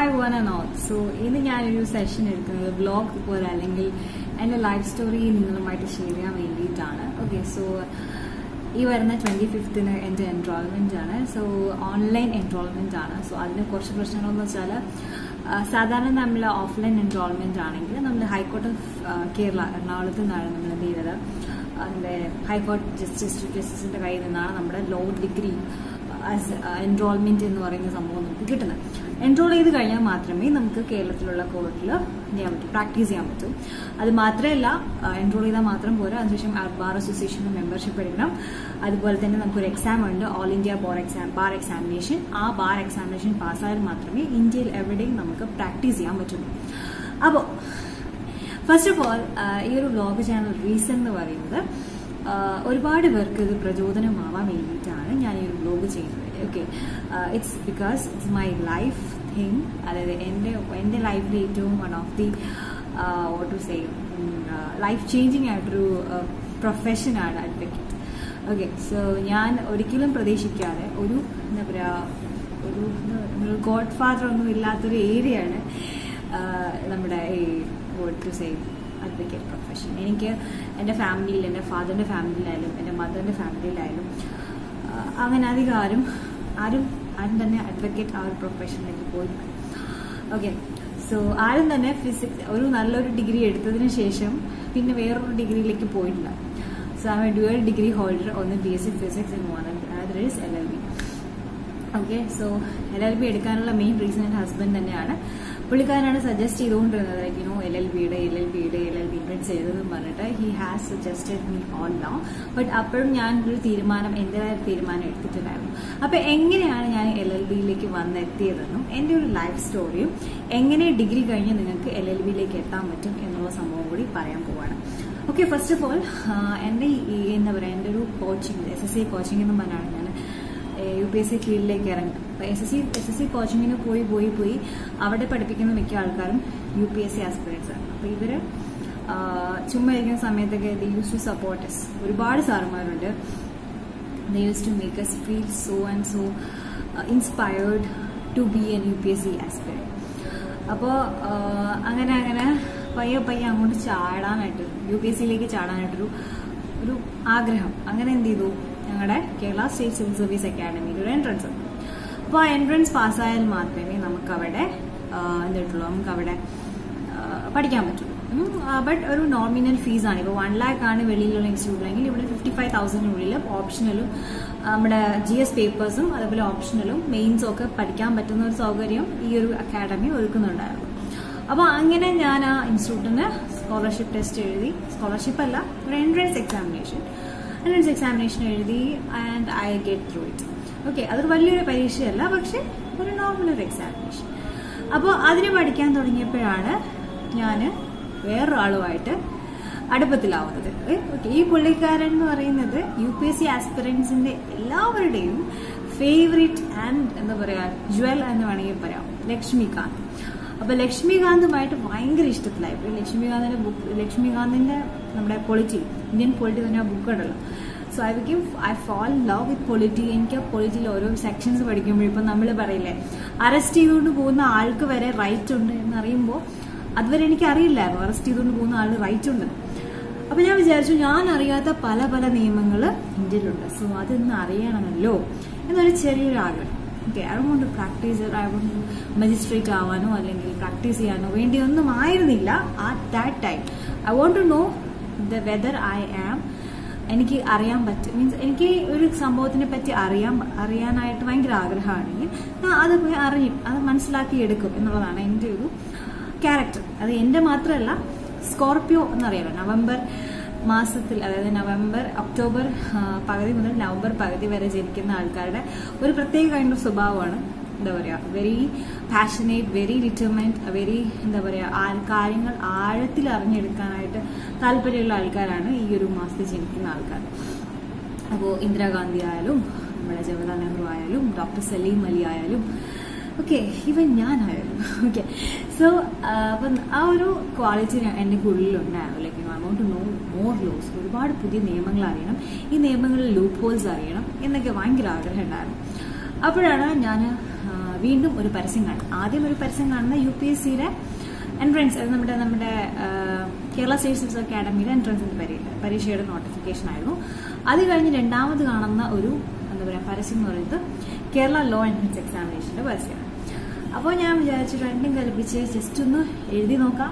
hi one and all so ഇന്ന് ഞാനൊരു session എടുക്കുന്നത് ബ്ലോഗ് പോലെ അല്ലെങ്കിൽ എൻ്റെ ലൈഫ് സ്റ്റോറി നിങ്ങളുമായിട്ട് ഷെയർ ചെയ്യാൻ വേണ്ടിയിട്ടാണ് ഓക്കെ സോ ഈ വരുന്ന ട്വൻറ്റി ഫിഫ്ത്തിന് എൻ്റെ എൻറോൾമെൻ്റ് ആണ് സോ ഓൺലൈൻ എൻറോൾമെൻ്റ് ആണ് സോ അതിന് കുറച്ച് പ്രശ്നങ്ങളെന്ന് വെച്ചാൽ സാധാരണ നമ്മൾ ഓഫ്ലൈൻ എൻറോൾമെൻ്റ് ആണെങ്കിൽ നമ്മൾ ഹൈക്കോർട്ട് ഓഫ് കേരള എറണാകുളത്ത് നിന്നാണ് നമ്മൾ എന്ത് ചെയ്തത് അതിൻ്റെ ഹൈക്കോർട്ട് ജസ്റ്റിസ് ചീഫ് ജസ്റ്റിസിൻ്റെ കയ്യിൽ നിന്നാണ് നമ്മുടെ ലോ ഡിഗ്രി ആസ് എൻറോൾമെന്റ് എന്ന് പറയുന്ന സംഭവം നമുക്ക് കിട്ടുന്നത് എൻറോൾ ചെയ്ത് കഴിഞ്ഞാൽ മാത്രമേ നമുക്ക് കേരളത്തിലുള്ള കോർട്ടിൽ ചെയ്യാൻ പറ്റൂ പ്രാക്ടീസ് ചെയ്യാൻ പറ്റൂ അത് മാത്രമല്ല എൻറോൾ ചെയ്താൽ മാത്രം പോരാ അതിനുശേഷം ബാർ അസോസിയേഷന് മെമ്പർഷിപ്പ് എടുക്കണം അതുപോലെ തന്നെ നമുക്കൊരു എക്സാം ഉണ്ട് all India bar exam bar examination ആ ബാർ എക്സാമിനേഷൻ പാസ്സായാൽ മാത്രമേ ഇന്ത്യയിൽ എവിടെയും നമുക്ക് പ്രാക്ടീസ് ചെയ്യാൻ പറ്റുള്ളൂ അപ്പോൾ ഫസ്റ്റ് ഓഫ് ഓൾ ഈ ഒരു വ്ലോഗ് ചാനൽ റീസൺ എന്ന് പറയുന്നത് ഒരുപാട് പേർക്ക് ഇത് പ്രചോദനമാവാൻ വേണ്ടിയിട്ടാണ് ഞാൻ ഈ ഒരു വ്ലോഗ് ചെയ്യുന്നത് okay it's because it's my life thing അതായത് എൻ്റെ എൻ്റെ ലൈഫിലെ ഏറ്റവും one of the what to say life changing ആയിട്ടൊരു പ്രൊഫഷനാണ് അഡ്വക്കേറ്റ് ഓക്കെ സോ ഞാൻ ഒരിക്കലും പ്രതീക്ഷിക്കാതെ ഒരു എന്താ പറയുക ഒരു ഗോഡ് ഫാദർ ഒന്നും ഇല്ലാത്തൊരു ഏരിയയാണ് നമ്മുടെ ഈ what to say advocate profession എനിക്ക് എൻ്റെ ഫാമിലിയിൽ എൻ്റെ ഫാദറിൻ്റെ ഫാമിലിയിലായാലും എൻ്റെ മദറിൻ്റെ ഫാമിലിയിലായാലും അങ്ങനെ അധികം ആരും ആരും ആരും തന്നെ അഡ്വക്കേറ്റ് ആ ഒരു പ്രൊഫഷനിലേക്ക് പോയില്ല ഓക്കെ സോ ആരും തന്നെ ഫിസിക്സ് ഒരു നല്ലൊരു ഡിഗ്രി എടുത്തതിന് ശേഷം പിന്നെ വേറൊരു ഡിഗ്രിയിലേക്ക് പോയിട്ടില്ല so I a dual degree holder ഒന്ന് B S C physics and one other is L L B okay so L L B എടുക്കാനുള്ള മെയിൻ റീസൺ എൻ്റെ ഹസ്ബൻഡ് തന്നെയാണ് പുള്ളിക്കാരനാണ് സജസ്റ്റ് ചെയ്തുകൊണ്ടിരുന്നത് ലൈക്ക് യുനോ എൽ എൽ ബിയുടെ എൽ എൽ ബിയുടെ L L B entrance ചെയ്തതെന്ന് പറഞ്ഞിട്ട് he has suggested me all now but അപ്പോഴും ഞാൻ ഒരു തീരുമാനം എൻ്റെതായ തീരുമാനം എടുത്തിട്ടുണ്ടായിരുന്നു അപ്പോൾ എങ്ങനെയാണ് ഞാൻ എൽ എൽ ബിയിലേക്ക് വന്നെത്തിയതെന്നും എൻ്റെ ഒരു ലൈഫ് സ്റ്റോറിയും എങ്ങനെ ഡിഗ്രി കഴിഞ്ഞ് നിങ്ങൾക്ക് എൽ എൽ ബിയിലേക്ക് എത്താൻ പറ്റും എന്നുള്ള സംഭവം കൂടി പറയാൻ പോവാണ് ഓക്കെ ഫസ്റ്റ് ഓഫ് ഓൾ എൻ്റെ ഈ എന്താ പറയുക എൻ്റെ ഒരു coaching S S C coaching എന്ന് പറഞ്ഞാണ് ഞാൻ യു പി എസ് സി ഫീൽഡിലേക്ക് ഇറങ്ങി അപ്പോൾ S S C S S C കോച്ചിങ്ങിന് പോയി പോയി പോയി അവിടെ പഠിപ്പിക്കുന്ന മിക്ക ആൾക്കാരും U P S C aspirants ആണ് അപ്പോൾ ഇവർ ചുമ്മാ ഇരിക്കുന്ന സമയത്തൊക്കെ ദി യൂസ് ടു സപ്പോർട്ടസ് ഒരുപാട് സാറുമാരുണ്ട് the use to make us feel so and so inspired to be an U P S C aspirant അപ്പോൾ അങ്ങനെ അങ്ങനെ പയ്യെ പയ്യെ അങ്ങോട്ട് ചാടാനായിട്ട് യു പി എസ് സിയിലേക്ക് ചാടാനായിട്ടൊരു ഒരു ആഗ്രഹം അങ്ങനെ എന്ത് ചെയ്തു ഞങ്ങളുടെ കേരള സ്റ്റേറ്റ് സിവിൽ സർവീസ് അക്കാഡമിയിൽ ഒരു എൻട്രൻസ് ഉണ്ട് അപ്പോൾ ആ എൻട്രൻസ് പാസ്സായാൽ മാത്രമേ നമുക്ക് അവിടെ എന്തിട്ടുള്ളൂ നമുക്ക് അവിടെ പഠിക്കാൻ പറ്റുള്ളൂ ബട്ട് ഒരു നോമിനൽ ഫീസാണ് ഇപ്പോൾ വൺ ലാക്ക് ആണ് വെളിയിലുള്ള ഇൻസ്റ്റിറ്റ്യൂട്ടിലെങ്കിൽ ഇവിടെ ഫിഫ്റ്റി ഫൈവ് തൗസൻഡിനുള്ളിൽ ഓപ്ഷണലും നമ്മുടെ ജി എസ് പേപ്പേഴ്സും അതുപോലെ ഓപ്ഷണലും മെയിൻസും ഒക്കെ പഠിക്കാൻ പറ്റുന്ന ഒരു സൗകര്യം ഈ ഒരു അക്കാഡമി ഒരുക്കുന്നുണ്ടായിരുന്നു അപ്പോൾ അങ്ങനെ ഞാൻ ആ ഇൻസ്റ്റിറ്റ്യൂട്ടിന് സ്കോളർഷിപ്പ് ടെസ്റ്റ് എഴുതി സ്കോളർഷിപ്പ് അല്ല ഒരു എൻട്രൻസ് എക്സാമിനേഷൻ എൻട്രൻസ് എക്സാമിനേഷൻ എഴുതി and I get through it okay അതൊരു വലിയൊരു പരീക്ഷയല്ല പക്ഷെ ഒരു നോർമൽ ഒരു എക്സാമിനേഷൻ അപ്പോൾ അതിന് പഠിക്കാൻ തുടങ്ങിയപ്പോഴാണ് ഞാൻ വേറൊരാളുമായിട്ട് അടുപ്പത്തിലാവുന്നത് ഓക്കെ ഈ പുള്ളിക്കാരൻ എന്ന് പറയുന്നത് യു പി എസ് സി ആസ്പിറൻസിന്റെ എല്ലാവരുടെയും ഫേവറേറ്റ് ആൻഡ് എന്താ പറയാ ജ്വൽ എന്ന് വേണമെങ്കിൽ പറയാം ലക്ഷ്മികാന്ത് അപ്പൊ ലക്ഷ്മികാന്തുമായിട്ട് ഭയങ്കര ഇഷ്ടത്തിലായി ഇപ്പൊ ലക്ഷ്മികാന്തിന്റെ ബുക്ക് ലക്ഷ്മികാന്തിന്റെ നമ്മുടെ പൊളിറ്റി ഇന്ത്യൻ പൊളിറ്റി തന്നെ ആ ബുക്ക് ഉണ്ടല്ലോ so I became I fall love with polity എനിക്ക് ആ പൊളിറ്റിയിൽ ഓരോ സെക്ഷൻസ് പഠിക്കുമ്പോൾ ഇപ്പം നമ്മൾ പറയില്ലേ അറസ്റ്റ് ചെയ്തുകൊണ്ട് പോകുന്ന ആൾക്ക് വരെ റൈറ്റ് ഉണ്ട് എന്നറിയുമ്പോൾ അതുവരെ എനിക്ക് അറിയില്ലായിരുന്നു അറസ്റ്റ് ചെയ്തുകൊണ്ട് പോകുന്ന ആൾ റൈറ്റ് ഉണ്ട് അപ്പൊ ഞാൻ വിചാരിച്ചു ഞാൻ അറിയാത്ത പല പല നിയമങ്ങൾ ഇന്ത്യയിലുണ്ട് സോ അതൊന്ന് അറിയണമല്ലോ എന്നൊരു ചെറിയൊരു ആഗ്രഹം okay I want practice I want magistrate ആവാനോ അല്ലെങ്കിൽ പ്രാക്ടീസ് ചെയ്യാനോ വേണ്ടിയൊന്നും ആയിരുന്നില്ല ആ that time I want to know the whether I am എനിക്ക് അറിയാൻ പറ്റും മീൻസ് എനിക്ക് ഒരു സംഭവത്തിനെ പറ്റി അറിയാൻ അറിയാനായിട്ട് ഭയങ്കര ആഗ്രഹമാണെങ്കിൽ ഞാൻ അത് പോയി അറിയും അത് മനസ്സിലാക്കി എടുക്കും എന്നുള്ളതാണ് എൻ്റെ ഒരു ക്യാരക്ടർ അത് എൻ്റെ മാത്രമല്ല സ്കോർപ്പിയോ എന്നറിയാലോ നവംബർ മാസത്തിൽ അതായത് നവംബർ ഒക്ടോബർ പകുതി മുതൽ നവംബർ പകുതി വരെ ജനിക്കുന്ന ആൾക്കാരുടെ ഒരു പ്രത്യേക കൈൻഡ് ഓഫ് സ്വഭാവമാണ് എന്താ പറയുക very passionate very determined very എന്താ പറയുക കാര്യങ്ങൾ ആഴത്തിൽ അറിഞ്ഞെടുക്കാനായിട്ട് താല്പര്യമുള്ള ആൾക്കാരാണ് ഈ ഒരു മാസത്തിൽ ജനിക്കുന്ന ആൾക്കാർ അപ്പോൾ ഇന്ദിരാഗാന്ധി ആയാലും നമ്മുടെ ജവഹർലാൽ നെഹ്റു ആയാലും ഡോക്ടർ സലീം അലി ആയാലും ഓക്കെ ഈവൻ ഞാനായാലും ഓക്കെ സോ അപ്പം ആ ഒരു ക്വാളിറ്റി എൻ്റെ ഉള്ളിലുണ്ടായിരുന്നു like I want to know more laws ഒരുപാട് പുതിയ നിയമങ്ങൾ അറിയണം ഈ നിയമങ്ങളിൽ ലൂപ്പ് ഹോൾസ് അറിയണം എന്നൊക്കെ ഭയങ്കര ആഗ്രഹം ഉണ്ടായിരുന്നു അപ്പോഴാണ് ഞാൻ വീണ്ടും ഒരു പരസ്യം കാണും ആദ്യം ഒരു പരസ്യം കാണുന്ന യു പി എസ് സിയുടെ എൻട്രൻസ് അത് നമ്മുടെ നമ്മുടെ ആ, കേരള സ്റ്റേറ്റ് സിവിൽസ് അക്കാഡമിയുടെ എൻട്രൻസിന്റെ പരീക്ഷയുടെ നോട്ടിഫിക്കേഷൻ ആയിരുന്നു അത് കഴിഞ്ഞ് രണ്ടാമത് കാണുന്ന ഒരു എന്താ പറയുക പരസ്യം എന്ന് പറയുന്നത് കേരള ലോ എൻട്രൻസ് എക്സാമിനേഷന്റെ പരസ്യമാണ് അപ്പോൾ ഞാൻ വിചാരിച്ചു രണ്ടും കൽപ്പിച്ച് ജസ്റ്റ് ഒന്ന് എഴുതി നോക്കാം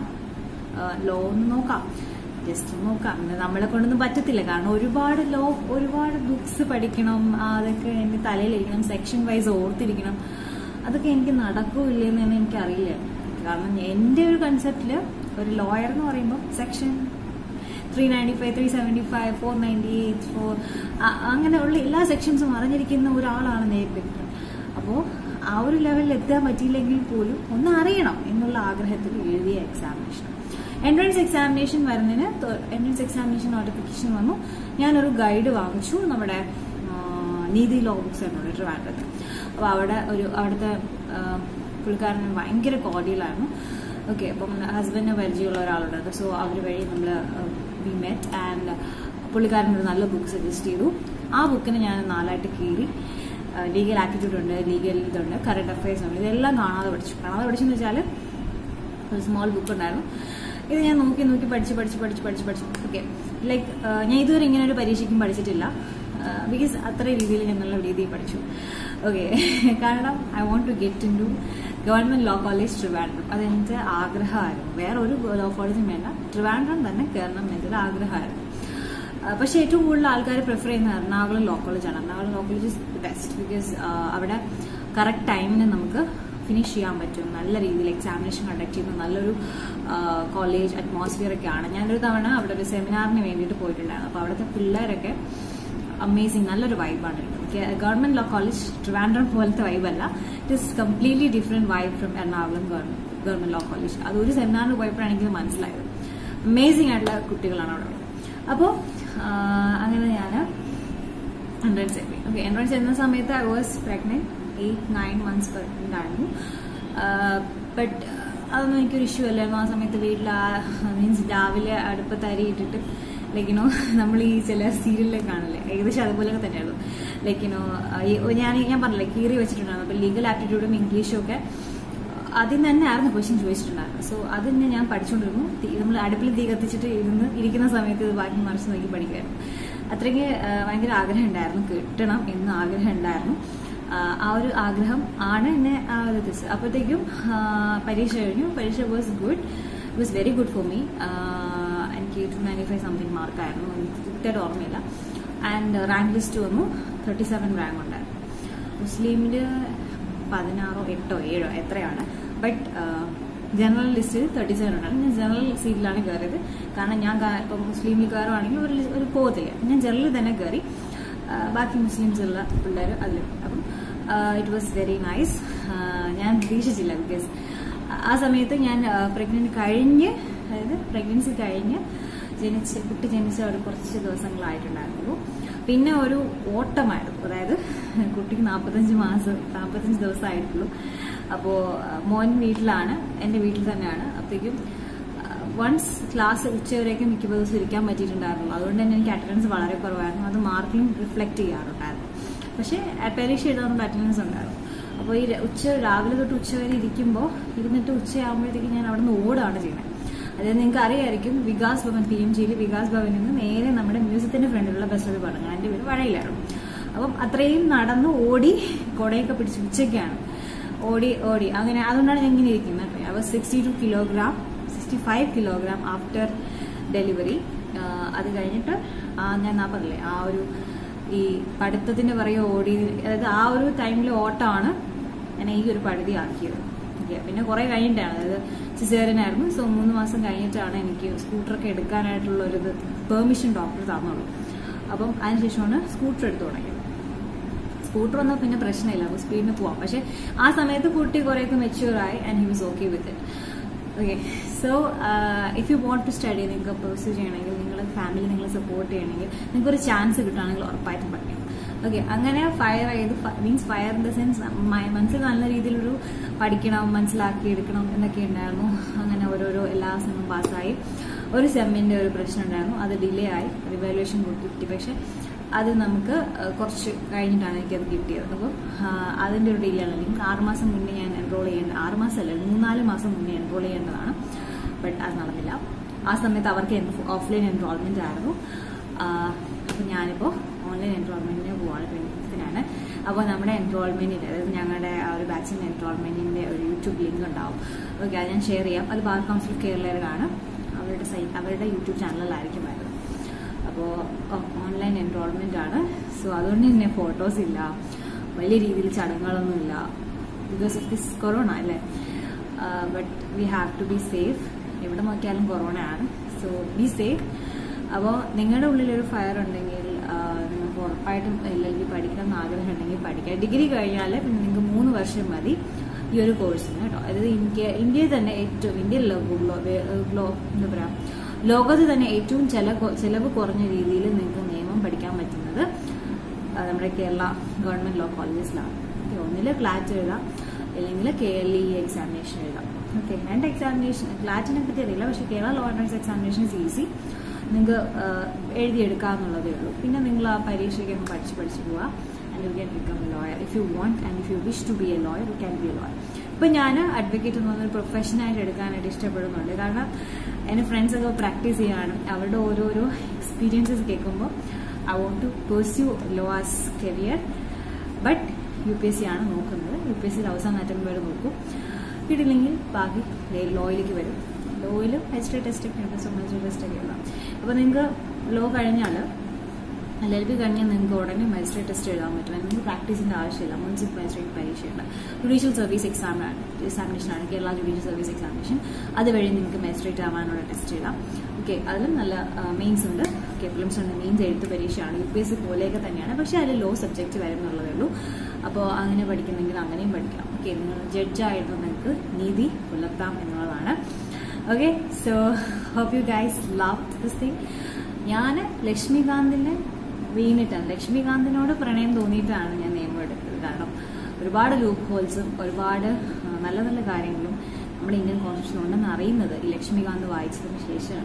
ലോ ഒന്ന് നോക്കാം ജസ്റ്റ് ഒന്ന് നോക്കാം ഇന്ന് നമ്മളെ കൊണ്ടൊന്നും പറ്റത്തില്ല കാരണം ഒരുപാട് ലോ ഒരുപാട് ബുക്സ് പഠിക്കണം ആ, അതൊക്കെ എൻ്റെ തലയിലിരിക്കണം സെക്ഷൻ വൈസ് ഓർത്തിരിക്കണം അതൊക്കെ എനിക്ക് നടക്കൂല്ലെന്ന് തന്നെ എനിക്കറിയില്ല കാരണം എൻ്റെ ഒരു കൺസെപ്റ്റിൽ ഒരു ലോയർ എന്ന് പറയുമ്പോൾ section three ninety five three seventy five four ninety eight four അങ്ങനെയുള്ള എല്ലാ സെക്ഷൻസും അറിഞ്ഞിരിക്കുന്ന ഒരാളാണ് നേരിട്ട് അപ്പോൾ ആ ഒരു ലെവലിൽ എത്താൻ പറ്റിയില്ലെങ്കിൽ പോലും ഒന്ന് അറിയണം എന്നുള്ള ആഗ്രഹത്തിൽ എഴുതിയ എക്സാമിനേഷൻ എൻട്രൻസ് എക്സാമിനേഷൻ വരുന്നതിന് എൻട്രൻസ് എക്സാമിനേഷൻ നോട്ടിഫിക്കേഷൻ വന്നു ഞാനൊരു ഗൈഡ് വാങ്ങിച്ചു നമ്മുടെ ആ, നീതി ലോ ബുക്സ് എന്നുണ്ട് ട്രിവാൻഡ്രത്ത് അപ്പോൾ അവിടെ ഒരു അവിടുത്തെ ആ, പുള്ളിക്കാരൻ ഭയങ്കര കോർഡിയലായിരുന്നു ഓക്കെ അപ്പം ഹസ്ബൻഡിന് പരിചയമുള്ള ഒരാളുണ്ടായിരുന്നു സോ അവർ വഴി നമ്മൾ വി മെറ്റ് ആൻഡ് പുള്ളിക്കാരൻ ഒരു നല്ല ബുക്ക് സജസ്റ്റ് ചെയ്തു ആ ബുക്കിനെ ഞാൻ നാലായിട്ട് കീറി ലീഗൽ ആറ്റിറ്റ്യൂഡ് ഉണ്ട് ലീഗൽ ഇതുണ്ട് കറണ്ട് അഫയേഴ്സ് ഉണ്ട് ഇതെല്ലാം കാണാതെ പഠിച്ചു കാണാതെ പഠിച്ചെന്ന് വെച്ചാൽ ഒരു സ്മോൾ ബുക്ക് ഉണ്ടായിരുന്നു ഇത് ഞാൻ നോക്കി നോക്കി പഠിച്ച് പഠിച്ച് പഠിച്ച് പഠിച്ച് പഠിച്ചു ഓക്കെ ലൈക്ക് ഞാൻ ഇതുവരെ ഇങ്ങനെ ഒരു പരീക്ഷയ്ക്കും പഠിച്ചിട്ടില്ല ബിക്കോസ് അത്ര രീതിയിൽ ഞാൻ നല്ല രീതിയിൽ പഠിച്ചു ഓക്കെ കാരണം I want to get into government law college Trivandrum അതെന്റെ ആഗ്രഹമായിരുന്നു വേറെ ഒരു ലോ കോളേജും വേണ്ട ട്രിവാൻഡ്രം തന്നെ കയറണം എന്നൊരു ആഗ്രഹമായിരുന്നു ആ, പക്ഷെ ഏറ്റവും കൂടുതൽ ആൾക്കാർ പ്രിഫർ ചെയ്യുന്ന എറണാകുളം ലോ കോളേജാണ് Ernakulam law college is best because അവിടെ കറക്റ്റ് ടൈമിന് നമുക്ക് ഫിനിഷ് ചെയ്യാൻ പറ്റും നല്ല രീതിയിൽ എക്സാമിനേഷൻ കണ്ടക്ട് ചെയ്യുന്ന നല്ലൊരു കോളേജ് അറ്റ്മോസ്ഫിയർ ഒക്കെയാണ് ഞാനൊരു തവണ അവിടെ ഒരു സെമിനാറിന് വേണ്ടിയിട്ട് പോയിട്ടുണ്ടായിരുന്നു അപ്പോൾ അവിടുത്തെ പിള്ളേരൊക്കെ അമേസിങ് നല്ലൊരു വൈബാണ് ഗവൺമെന്റ് ലോ കോളേജ് ട്രിവാൻഡ്രം പോലത്തെ വൈബല്ല it is completely different vibe from Ernakulam government law college അത് ഒരു സെമിനാറിന് പോയപ്പോഴാണ് എനിക്ക് മനസ്സിലായത് അമേസിംഗ് ആയിട്ടുള്ള കുട്ടികളാണ് അവിടെ ഉള്ളത് അപ്പോൾ അങ്ങനെ ഞാൻ എൻട്രൻസ് എഴുതി ഓക്കെ എൻട്രൻസ് എഴുതുന്ന സമയത്ത് I was pregnant eight nine months pregnant ആയിരുന്നു ബട്ട് അതൊന്നും എനിക്കൊരു ഇഷ്യൂ അല്ലായിരുന്നു ആ സമയത്ത് വീട്ടിൽ മീൻസ് രാവിലെ അടുപ്പത്ത് അരി ഇട്ടിട്ട് ലൈക്കിനോ നമ്മൾ ഈ ചില സീരിയലിലൊക്കെ കാണില്ലേ ഏകദേശം അതുപോലെയൊക്കെ തന്നെയായിരുന്നു ലൈക്കിനോ ഞാൻ ഞാൻ പറഞ്ഞില്ലേ കീറി വെച്ചിട്ടുണ്ടായിരുന്നു അപ്പോൾ ലീഗൽ ആപ്റ്റിറ്റ്യൂഡും ഇംഗ്ലീഷും ഒക്കെ ആദ്യം തന്നെ ആയിരുന്നു ക്വസ്റ്റ്യൻ ചോദിച്ചിട്ടുണ്ടായിരുന്നു സോ അത് തന്നെ ഞാൻ പഠിച്ചുകൊണ്ടിരുന്നു നമ്മൾ അടുപ്പിൽ തീ കത്തിച്ചിട്ട് ഇരുന്ന് ഇരിക്കുന്ന സമയത്ത് ഇത് ബാക്കി മറിച്ച് നോക്കി പഠിക്കുമായിരുന്നു അത്രയ്ക്ക് ആ, ഭയങ്കര ആഗ്രഹം ഉണ്ടായിരുന്നു കിട്ടണം എന്ന് ആഗ്രഹം ഉണ്ടായിരുന്നു ആ, ആ ഒരു ആഗ്രഹം ആണ് എന്നെ ആ ഒരു എത്തിച്ചത് അപ്പോഴത്തേക്കും ആ, പരീക്ഷ കഴിഞ്ഞു പരീക്ഷ was good it was very good for me എനിക്ക് ടു നയൻറ്റി ഫൈവ് സംതിങ് മാർക്കായിരുന്നു എനിക്ക് കൃത്യമായിട്ട് ഓർമ്മയില്ല ആൻഡ് റാങ്ക് ലിസ്റ്റ് വന്നു തേർട്ടി സെവൻ റാങ്ക് ഉണ്ടായിരുന്നു മുസ്ലിമിൽ പതിനാറോ എട്ടോ ഏഴോ എത്രയാണ് ബട്ട് ജനറൽ ലിസ്റ്റിൽ തേർട്ടി സെവൻ ഉണ്ടായിരുന്നു ഞാൻ ജനറൽ സീറ്റിലാണ് കയറിയത് കാരണം ഞാൻ കാ- ഇപ്പം മുസ്ലിമിൽ കയറുവാണെങ്കിൽ ഒരു ലിസ്- ഒരു പോകത്തില്ല ഞാൻ ജനറലിൽ തന്നെ കയറി ആ, ബാക്കി മുസ്ലിംസ് ഉള്ള പിള്ളേർ അതിൽ അപ്പം ഇറ്റ് വാസ് വെരി നൈസ് ഞാൻ പ്രതീക്ഷിച്ചില്ല ബിക്കോസ് ആ സമയത്ത് ഞാൻ പ്രഗ്നന്റ് കഴിഞ്ഞ് അതായത് പ്രഗ്നൻസി കഴിഞ്ഞ് ജനിച്ച് കുട്ടി ജനിച്ച ഒരു കുറച്ച് ദിവസങ്ങളായിട്ടുണ്ടായിരുന്നുള്ളൂ പിന്നെ ഒരു ഓട്ടമായിരുന്നു അതായത് കുട്ടിക്ക് നാൽപ്പത്തഞ്ച് മാസം നാൽപ്പത്തഞ്ച് ദിവസമായിട്ടുള്ളൂ അപ്പോൾ മോൻ വീട്ടിലാണ് എൻ്റെ വീട്ടിൽ തന്നെയാണ് അപ്പോഴേക്കും വൺസ് ക്ലാസ് ഉച്ചവരെയൊക്കെ മിക്ക ദിവസം ഇരിക്കാൻ പറ്റിയിട്ടുണ്ടായിരുന്നുള്ളൂ അതുകൊണ്ട് തന്നെ എനിക്ക് അറ്റൻഡൻസ് വളരെ കുറവായിരുന്നു അത് മാർക്കിലും റിഫ്ലക്ട് ചെയ്യാറുണ്ടായിരുന്നു പക്ഷേ ആ പരീക്ഷ എഴുതാനുള്ള അറ്റൻഡൻസ് ഉണ്ടായിരുന്നു അപ്പോൾ ഈ ര- ഉച്ച രാവിലെ തൊട്ട് ഉച്ച വരെ ഇരിക്കുമ്പോൾ ഇരുന്നിട്ട് ഉച്ചയാകുമ്പോഴത്തേക്ക് ഞാൻ അവിടെ നിന്ന് ഓടുകയാണ് ചെയ്യുന്നത് അതായത് നിങ്ങൾക്ക് അറിയായിരിക്കും വികാസ് ഭവൻ പി എം ജിയിൽ വികാസ് ഭവനിൽ നിന്ന് നേരെ നമ്മുടെ മ്യൂസിയത്തിന്റെ ഫ്രണ്ടിലുള്ള ബസ് സ്റ്റോപ്പിൽ പറഞ്ഞു എൻ്റെ വീട് വഴയിലായിരുന്നു അപ്പം അത്രയും നടന്ന് ഓടി കുടയൊക്കെ പിടിച്ച് ഉച്ചയ്ക്കാണ് ഓടി ഓടി അങ്ങനെ അതുകൊണ്ടാണ് ഞാൻ ഇങ്ങനെ ഇരിക്കുന്നത് അവ sixty two kilogram sixty five kilogram after delivery അത് കഴിഞ്ഞിട്ട് ആ ഞാൻ ആ പറഞ്ഞില്ലേ ആ ഒരു ഈ പഠിത്തത്തിന്റെ പറയുക ഓടി അതായത് ആ ഒരു ടൈമിൽ ഓട്ടമാണ് എന്നെ ഈ ഒരു പഴുതി ആക്കിയത് ഓക്കെ പിന്നെ കുറെ കഴിഞ്ഞിട്ടാണ് അതായത് സിസേറിയനായിരുന്നു സോ മൂന്ന് മാസം കഴിഞ്ഞിട്ടാണ് എനിക്ക് സ്കൂട്ടറൊക്കെ എടുക്കാനായിട്ടുള്ള ഒരു പെർമിഷൻ ഡോക്ടർ തന്നുള്ളൂ അപ്പം അതിനുശേഷമാണ് സ്കൂട്ടർ എടുത്തു തുടങ്ങിയത് സ്കൂട്ടർ വന്നാൽ പിന്നെ പ്രശ്നമില്ല അപ്പോൾ സ്പീഡിന് പോവാം പക്ഷെ ആ സമയത്ത് കുട്ടി കുറേയൊക്കെ മെച്യൂർ ആയി and he was okay with it okay so if you want to study നിങ്ങൾക്ക് പെർസ്യൂ ചെയ്യണമെങ്കിൽ നിങ്ങളുടെ ഫാമിലി നിങ്ങളെ സപ്പോർട്ട് ചെയ്യണമെങ്കിൽ നിങ്ങൾക്ക് ഒരു ചാൻസ് കിട്ടുകയാണെങ്കിൽ ഉറപ്പായിട്ടും പഠിക്കണം ഓക്കെ അങ്ങനെ ഫയർ ചെയ്ത് means fire in the sense മനസ്സിൽ നല്ല രീതിയിലൊരു പഠിക്കണം മനസ്സിലാക്കി എടുക്കണം എന്നൊക്കെ ഉണ്ടായിരുന്നു അങ്ങനെ ഓരോരോ എല്ലാ സെമ്മും പാസ്സായി ഒരു സെമ്മിന്റെ ഒരു പ്രശ്നം ഉണ്ടായിരുന്നു അത് ഡിലേ ആയി റിവാലുവേഷൻ കിട്ടി പക്ഷെ അത് നമുക്ക് ആ, കുറച്ച് കഴിഞ്ഞിട്ടാണ് എനിക്കത് കിട്ടിയത് അപ്പം ആ, അതിൻ്റെ ഒരു ഡിലേയാണ് ലിങ്ക് ആറുമാസം മുന്നേ ഞാൻ എൻറോൾ ചെയ്യേണ്ട ആറുമാസമല്ല മൂന്നാല് മാസം മുന്നേ എൻറോൾ ചെയ്യേണ്ടതാണ് ബട്ട് അത് നടന്നില്ല ആ സമയത്ത് അവർക്ക് ഓഫ്ലൈൻ എൻറോൾമെന്റ് ആയിരുന്നു അപ്പം ഞാനിപ്പോൾ ഓൺലൈൻ എൻറോൾമെന്റിന് പോവാണ് ട്വന്റി ഫിഫ്തിനാണ് അപ്പോൾ നമ്മുടെ എൻറോൾമെന്റിന്റെ അതായത് ഞങ്ങളുടെ ആ ഒരു ബാച്ചിന്റെ എൻറോൾമെന്റിന്റെ ഒരു യൂട്യൂബ് ലിങ്ക് ഉണ്ടാവും ഓക്കെ അത് ഞാൻ ഷെയർ ചെയ്യാം അത് ബാർ കൗൺസിൽ കേരളയിലാണ് അവരുടെ സൈറ്റ് അവരുടെ യൂട്യൂബ് ചാനലിലായിരിക്കും വരുന്നത് അപ്പോൾ ഓൺലൈൻ എൻറോൾമെന്റ് ആണ് സോ അതുകൊണ്ട് തന്നെ ഫോട്ടോസ് ഇല്ല വലിയ രീതിയിൽ ചടങ്ങുകളൊന്നുമില്ല ബിക്കോസ് ഓഫ് ദിസ് കൊറോണ അല്ലേ but we have to be safe എവിടെ നോക്കിയാലും കൊറോണ ആണ് സോ ബി സേഫ് അപ്പോൾ നിങ്ങളുടെ ഉള്ളിലൊരു ഫയർ ഉണ്ടെങ്കിൽ ആ, നിങ്ങൾക്ക് ഉറപ്പായിട്ടും എൽ എൽ ബി പഠിക്കണം എന്ന് ആഗ്രഹം ഉണ്ടെങ്കിൽ പഠിക്കാം ഡിഗ്രി കഴിഞ്ഞാൽ പിന്നെ നിങ്ങൾക്ക് മൂന്ന് വർഷം മതി ഈ ഒരു കോഴ്സിന് കേട്ടോ അതായത് ഇന്ത്യ ഇന്ത്യയിൽ തന്നെ ഏറ്റവും ഇന്ത്യയിൽ ഗ്ലോ എന്താ പറയുക ലോകത്ത് തന്നെ ഏറ്റവും ചെല ചെലവ് കുറഞ്ഞ രീതിയിൽ നിങ്ങൾക്ക് നിയമം പഠിക്കാൻ പറ്റുന്നത് ആ, നമ്മുടെ കേരള ഗവൺമെന്റ് ലോ കോളേജസിലാണ് ഓക്കെ ഒന്നിൽ ക്ലാറ്റ് എഴുതാം അല്ലെങ്കിൽ കെ എൽ ഇ എക്സാമിനേഷൻ എഴുതാം ഓക്കെ രണ്ട് എക്സാമിനേഷൻ ക്ലാറ്റിനെ പറ്റി അറിയില്ല പക്ഷേ Kerala law entrance examination is easy നിങ്ങൾക്ക് എഴുതിയെടുക്കാന്നുള്ളതേ ഉള്ളൂ പിന്നെ നിങ്ങൾ ആ പരീക്ഷയ്ക്ക് അങ്ങ് പഠിച്ച് പഠിച്ച് പോവുക and you can become a lawyer if you want and if you wish to be a lawyer you can be a lawyer ഇപ്പം ഞാൻ അഡ്വക്കേറ്റ് എന്ന് പറഞ്ഞൊരു പ്രൊഫഷനായിട്ട് എടുക്കാനായിട്ട് ഇഷ്ടപ്പെടുന്നുണ്ട് കാരണം എൻ്റെ ഫ്രണ്ട്സൊക്കെ പ്രാക്ടീസ് ചെയ്യാനും അവരുടെ ഓരോരോ എക്സ്പീരിയൻസസ് കേൾക്കുമ്പോൾ I want to pursue law as career but U P S C ആണ് നോക്കുന്നത് യു പി എസ് സിയിൽ അവസാനം അറ്റംപ്റ്റ് വരെ നോക്കും കിട്ടില്ലെങ്കിൽ ബാക്കി ലോയിലേക്ക് വരും ലോയിൽ മജിസ്ട്രേറ്റ് ടെസ്റ്റ് ഒക്കെ ഉണ്ട് സോ മജിസ്ട്രേറ്റ് ടെസ്റ്റ് ഒക്കെ എഴുതാം അപ്പോൾ നിങ്ങൾക്ക് ലോ കഴിഞ്ഞാൽ എൽ എൽ ബി കഴിഞ്ഞാൽ നിങ്ങൾക്ക് ഉടനെ മജിസ്ട്രേറ്റ് ടെസ്റ്റ് എഴുതാൻ പറ്റും നിങ്ങൾക്ക് പ്രാക്ടീസിൻ്റെ ആവശ്യമില്ല മുനിസിപ്പൽ മജിസ്ട്രേറ്റ് പരീക്ഷയുണ്ട് ജുഡീഷ്യൽ സർവീസ് എക്സാമാണ് എക്സാമിനേഷനാണ് കേരള ജുഡീഷ്യൽ സർവീസ് എക്സാമിനേഷൻ അതുവഴി നിങ്ങൾക്ക് മജിസ്ട്രേറ്റ് ആവാനുള്ള ടെസ്റ്റ് എഴുതാം ഓക്കെ അതിലും നല്ല മെയിൻസ് ഉണ്ട് ഓക്കെ ഫിലിംസ് ഉണ്ട് മെയിൻസ് എഴുത്ത് പരീക്ഷയാണ് യു പി എസ് സി പോലെയൊക്കെ തന്നെയാണ് പക്ഷേ അതിൽ ലോ സബ്ജക്റ്റ് വരും എന്നുള്ളതേ ഉള്ളൂ അപ്പോൾ അങ്ങനെ പഠിക്കുന്നെങ്കിൽ അങ്ങനെയും പഠിക്കാം ഓക്കെ നിങ്ങൾ ജഡ്ജായിട്ട് നിങ്ങൾക്ക് നീതി പുലർത്താം എന്നുള്ളതാണ് okay so hope you guys love this thing ഞാൻ ലക്ഷ്മികാന്തിനെ വീണിട്ടാണ് ലക്ഷ്മികാന്തിനോട് പ്രണയം തോന്നിയിട്ടാണ് ഞാൻ നിയമം എടുത്തത് കാരണം ഒരുപാട് ലൂപ്പ് ഹോൾസും ഒരുപാട് ആ, നല്ല നല്ല കാര്യങ്ങളും നമ്മുടെ ഇന്ത്യൻ കോൺസ്റ്റിറ്റ്യൂഷൻ ഉണ്ടെന്ന് അറിയുന്നത് ഈ ലക്ഷ്മികാന്ത് വായിച്ചതിന് ശേഷമാണ്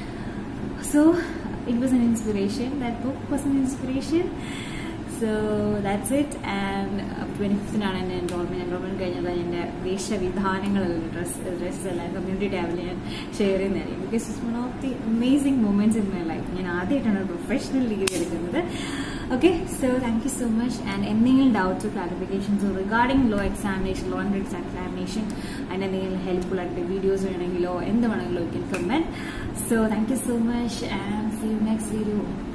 so it was an inspiration that book was an inspiration so that's it and twenty ഫിഫ്തിനാണ് എൻ്റെ എൻറോൾമെൻറ്റ് എൻറോൾമെൻറ്റ് കഴിഞ്ഞത് എൻ്റെ വേഷവിധാനങ്ങളെല്ലാം ഡ്രസ് ഡ്രസ്സ് എല്ലാം കമ്മ്യൂണിറ്റി ടാബിൽ ഞാൻ ഷെയർ ചെയ്യുന്നതായിരിക്കും because it's one of the amazing moments in my life ഞാൻ ആദ്യമായിട്ടാണ് ഒരു പ്രൊഫഷണൽ ഡിഗ്രി എടുക്കുന്നത് okay so thank you so much and എന്തെങ്കിലും ഡൗട്ട്സോ ക്ലാരിഫിക്കേഷൻസോ regarding law examination law and examination അതിൻ്റെ എന്തെങ്കിലും ഹെൽപ്ഫുൾ ആയിട്ട് വീഡിയോസ് വേണമെങ്കിലോ എന്ത് വേണമെങ്കിലോ you can comment so thank you so much and see you next video